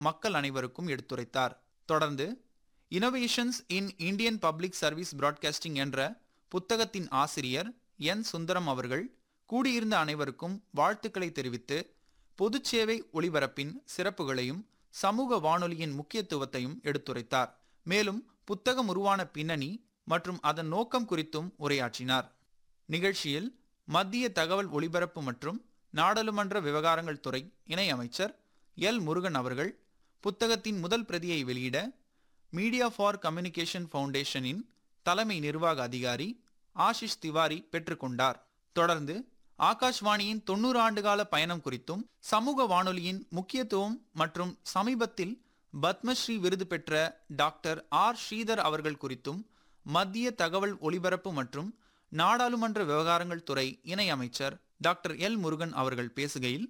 மக்கள் அனைவருக்கும் எடுத்துரைத்தார் தொடர்ந்து innovations in Indian public service broadcasting என்ற புத்தகத்தின் ஆசிரியர் என் சுந்தரம் அவர்கள் கூடியிருந்த அனைவருக்கும் வாழ்த்துக்களை தெரிவித்து பொதுச் சேவை ஒளிபரப்பின் சிறப்புகளையும் சமூக வானொலியின் முக்கியத்துவத்தையும் எடுத்துரைத்தார் மேலும் புத்தகம் உருவான பின்னணி மற்றும் அதன் நோக்கம் குறித்தும் உரையாற்றினார் நிகழ்ச்சியில் மத்திய தகவல் ஒலிபரப்பு மற்றும் நாடாளுமன்ற விவகாரங்கள் துறை இணையமைச்சர் எல் முருகன் அவர்கள் புத்தகத்தின் முதல் பிரதியை வெளியிட மீடியா ஃபார் கம்யூனிகேஷன் ஃபவுண்டேஷனின் தலைமை நிர்வாக அதிகாரி ஆஷிஷ் திவாரி பெற்றுக்கொண்டார் தொடர்ந்து ஆகாஷ்வாணியின் தொண்ணூறு ஆண்டுகால பயணம் குறித்தும் சமூக வானொலியின் முக்கியத்துவம் மற்றும் சமீபத்தில் பத்மஸ்ரீ விருது பெற்ற டாக்டர் ஆர் ஸ்ரீதர் அவர்கள் குறித்தும் மத்திய தகவல் ஒலிபரப்பு மற்றும் நாடாளுமன்ற விவகாரங்கள் துறை இணையமைச்சர் டாக்டர் எல் முருகன் அவர்கள் பேசுகையில்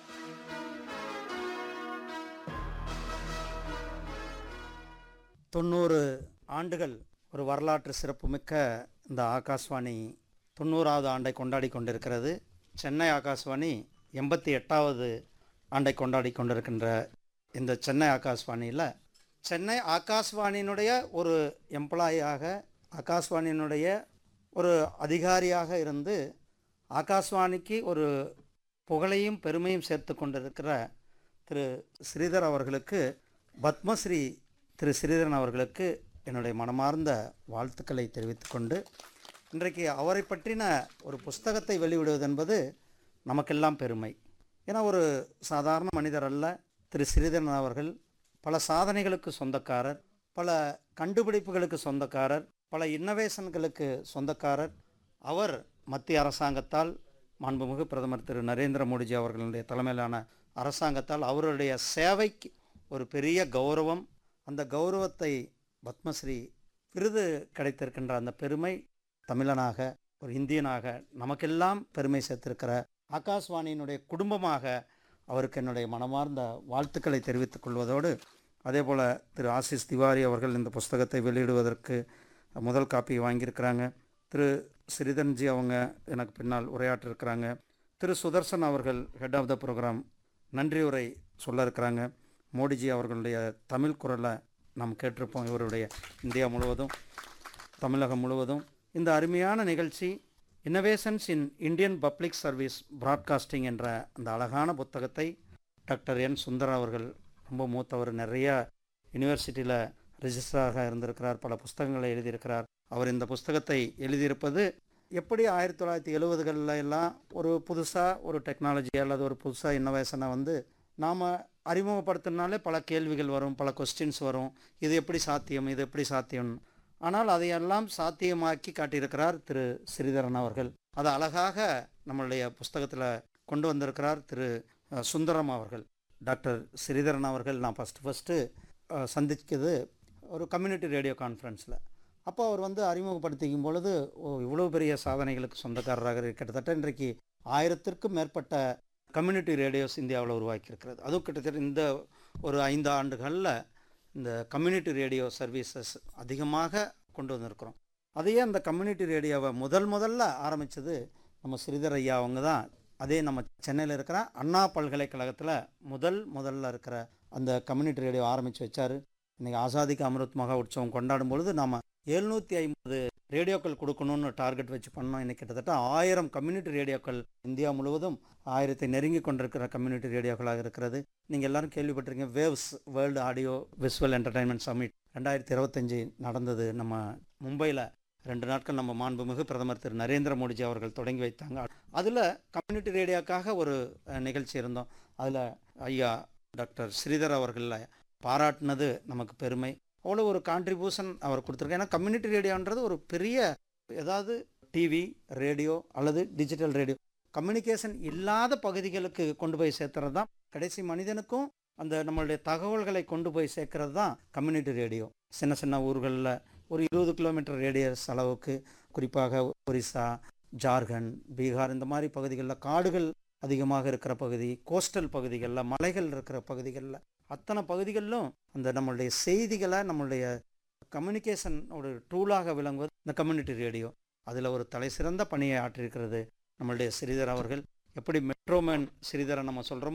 தொண்ணூறு ஆண்டுகள் ஒரு வரலாற்று சிறப்புமிக்க இந்த ஆகாஷ்வாணி தொண்ணூறாவது ஆண்டை கொண்டாடி கொண்டிருக்கிறது சென்னை ஆகாஷ்வாணி எண்பத்தி எட்டாவது ஆண்டை கொண்டாடி கொண்டிருக்கின்ற இந்த சென்னை ஆகாஷ்வாணியில் சென்னை ஆகாஷ்வாணியினுடைய ஒரு எம்ப்ளாயியாக ஆகாஷ்வாணியினுடைய ஒரு அதிகாரியாக இருந்து ஆகாஷ்வாணிக்கு ஒரு புகழையும் பெருமையும் சேர்த்து கொண்டிருக்கிற திரு ஸ்ரீதர் அவர்களுக்கு பத்மஸ்ரீ திரு ஸ்ரீதரன் அவர்களுக்கு என்னுடைய மனமார்ந்த வாழ்த்துக்களை தெரிவித்துக்கொண்டு இன்றைக்கு அவரை பற்றின ஒரு புஸ்தகத்தை வெளியிடுவது என்பது நமக்கெல்லாம் பெருமை ஏன்னா ஒரு சாதாரண மனிதர் அல்ல திரு ஸ்ரீதரன் அவர்கள் பல சாதனைகளுக்கு சொந்தக்காரர் பல கண்டுபிடிப்புகளுக்கு சொந்தக்காரர் பல இன்னோவேஷன்களுக்கு சொந்தக்காரர் அவர் மத்திய அரசாங்கத்தால் மாண்புமிகு பிரதமர் திரு நரேந்திர மோடிஜி அவர்களுடைய தலைமையிலான அரசாங்கத்தால் அவருடைய சேவைக்கு ஒரு பெரிய கௌரவம் அந்த கௌரவத்தை பத்மஸ்ரீ விருது கிடைத்திருக்கின்ற அந்த பெருமை தமிழனாக ஒரு இந்தியனாக நமக்கெல்லாம் பெருமை சேர்த்திருக்கிற ஆகாஷ்வாணியினுடைய குடும்பமாக அவருக்கு என்னுடைய மனமார்ந்த வாழ்த்துக்களை தெரிவித்துக் கொள்வதோடு அதே போல் திரு ஆசிஷ் திவாரி அவர்கள் இந்த புஸ்தகத்தை வெளியிடுவதற்கு முதல் காப்பியை வாங்கியிருக்கிறாங்க திரு ஸ்ரீதன்ஜி அவங்க எனக்கு பின்னால் உரையாற்றிருக்கிறாங்க திரு சுதர்சன் அவர்கள் ஹெட் ஆஃப் த ப்ரோக்ராம் நன்றி உரை சொல்ல இருக்கிறாங்க மோடிஜி அவர்களுடைய தமிழ் குரலை நாம் கேட்டிருப்போம் இவருடைய இந்தியா முழுவதும் தமிழகம் முழுவதும் இந்த அருமையான நிகழ்ச்சி innovations in Indian public service broadcasting என்ற அந்த அழகான புத்தகத்தை டாக்டர் என் சுந்தர் அவர்கள் ரொம்ப மூத்தவர் நிறைய யூனிவர்சிட்டியில் ரிஜிஸ்டராக இருந்திருக்கிறார் பல புஸ்தகங்களை எழுதியிருக்கிறார் அவர் இந்த புஸ்தகத்தை எழுதியிருப்பது எப்படி ஆயிரத்தி தொள்ளாயிரத்தி எழுபதுகளில் எல்லாம் ஒரு புதுசாக ஒரு டெக்னாலஜி அல்லது ஒரு புதுசாக இன்னோவேஷனை வந்து நாம் அறிமுகப்படுத்தினாலே பல கேள்விகள் வரும் பல கொஸ்டின்ஸ் வரும் இது எப்படி சாத்தியம் இது எப்படி சாத்தியம் ஆனால் அதையெல்லாம் சாத்தியமாக்கி காட்டியிருக்கிறார் திரு ஸ்ரீதரன் அவர்கள் அதை அழகாக நம்மளுடைய புஸ்தகத்தில் கொண்டு வந்திருக்கிறார் திரு அஹ், சுந்தரம் அவர்கள் டாக்டர் ஸ்ரீதரன் அவர்கள் நான் ஃபஸ்ட்டு ஃபஸ்ட்டு சந்திச்சது ஒரு கம்யூனிட்டி ரேடியோ கான்ஃபரன்ஸில் அப்போ அவர் வந்து அறிமுகப்படுத்திக்கும் பொழுது ஓ இவ்வளோ பெரிய சாதனைகளுக்கு சொந்தக்காரராக இரு- கிட்டத்தட்ட இன்றைக்கு ஆயிரத்திற்கும் மேற்பட்ட கம்யூனிட்டி ரேடியோஸ் இந்தியாவில் உருவாக்கியிருக்கிறது அதுவும் கிட்டத்தட்ட இந்த ஒரு ஐந்து ஆண்டுகளில் இந்த கம்யூனிட்டி ரேடியோ சர்வீசஸ் அதிகமாக கொண்டு வந்திருக்கிறோம் அதையே அந்த கம்யூனிட்டி ரேடியோவை முதல் முதல்ல ஆரம்பித்தது நம்ம ஸ்ரீதர் ஐயா அவங்க தான் அதே நம்ம சென்னையில் இருக்கிற அண்ணா பல்கலைக்கழகத்தில் முதல் முதல்ல இருக்கிற அந்த கம்யூனிட்டி ரேடியோ ஆரம்பித்து வச்சார் இன்றைக்கி ஆசாதிக்கு அமிர்த் மகா உற்சவம் கொண்டாடும் பொழுது நாம் எழுநூற்றி ஐம்பது ரேடியோக்கள் கொடுக்கணும்னு டார்கெட் வச்சு பண்ணோம் இன்னைக்கு கிட்டத்தட்ட ஆயிரம் கம்யூனிட்டி ரேடியோக்கள் இந்தியா முழுவதும் ஆயிரத்தை நெருங்கி கொண்டிருக்கிற கம்யூனிட்டி ரேடியோக்களாக இருக்கிறது நீங்கள் எல்லாரும் கேள்விப்பட்டிருக்கீங்க waves world audio visual entertainment summit ரெண்டாயிரத்தி இருபத்தஞ்சி நடந்தது நம்ம மும்பையில் ரெண்டு நாட்கள் நம்ம மாண்புமிகு பிரதமர் திரு நரேந்திர மோடிஜி அவர்கள் தொடங்கி வைத்தாங்க அதில் கம்யூனிட்டி ரேடியோக்காக ஒரு அஹ், நிகழ்ச்சி இருந்தோம் அதில் ஐயா டாக்டர் ஸ்ரீதர் அவர்களை பாராட்டினது நமக்கு பெருமை அவ்வளோ ஒரு கான்ட்ரிபியூஷன் அவர் கொடுத்துருக்காரு ஏன்னா கம்யூனிட்டி ரேடியோன்றது ஒரு பெரிய ஏதாவது டிவி ரேடியோ அல்லது டிஜிட்டல் ரேடியோ கம்யூனிகேஷன் இல்லாத பகுதிகளுக்கு கொண்டு போய் சேர்த்துறது தான் கடைசி மனிதனுக்கும் அந்த நம்மளுடைய தகவல்களை கொண்டு போய் சேர்க்கறது தான் கம்யூனிட்டி ரேடியோ சின்ன சின்ன ஊர்களில் ஒரு இருபது கிலோமீட்டர் ரேடியஸ் அளவுக்கு குறிப்பாக ஒரிசா ஜார்க்கண்ட் பீகார் இந்த மாதிரி பகுதிகளில் காடுகள் அதிகமாக இருக்கிற பகுதி கோஸ்டல் பகுதிகளில் மலைகள் இருக்கிற பகுதிகளில் அத்தனை பகுதிகளிலும் அந்த நம்மளுடைய செய்திகளை நம்மளுடைய கம்யூனிகேஷன் ஒரு டூலாக விளங்குவது இந்த கம்யூனிட்டி ரேடியோ அதில் ஒரு தலை சிறந்த பணியை ஆற்றியிருக்கிறது நம்மளுடைய ஸ்ரீதர் அவர்கள் எப்படி மெட்ரோமேன் ஸ்ரீதரன் நம்ம சொல்கிறோமோ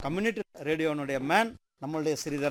கம்யூனிட்டி ரேடியோனுடைய மேன் நம்மளுடைய ஸ்ரீதர்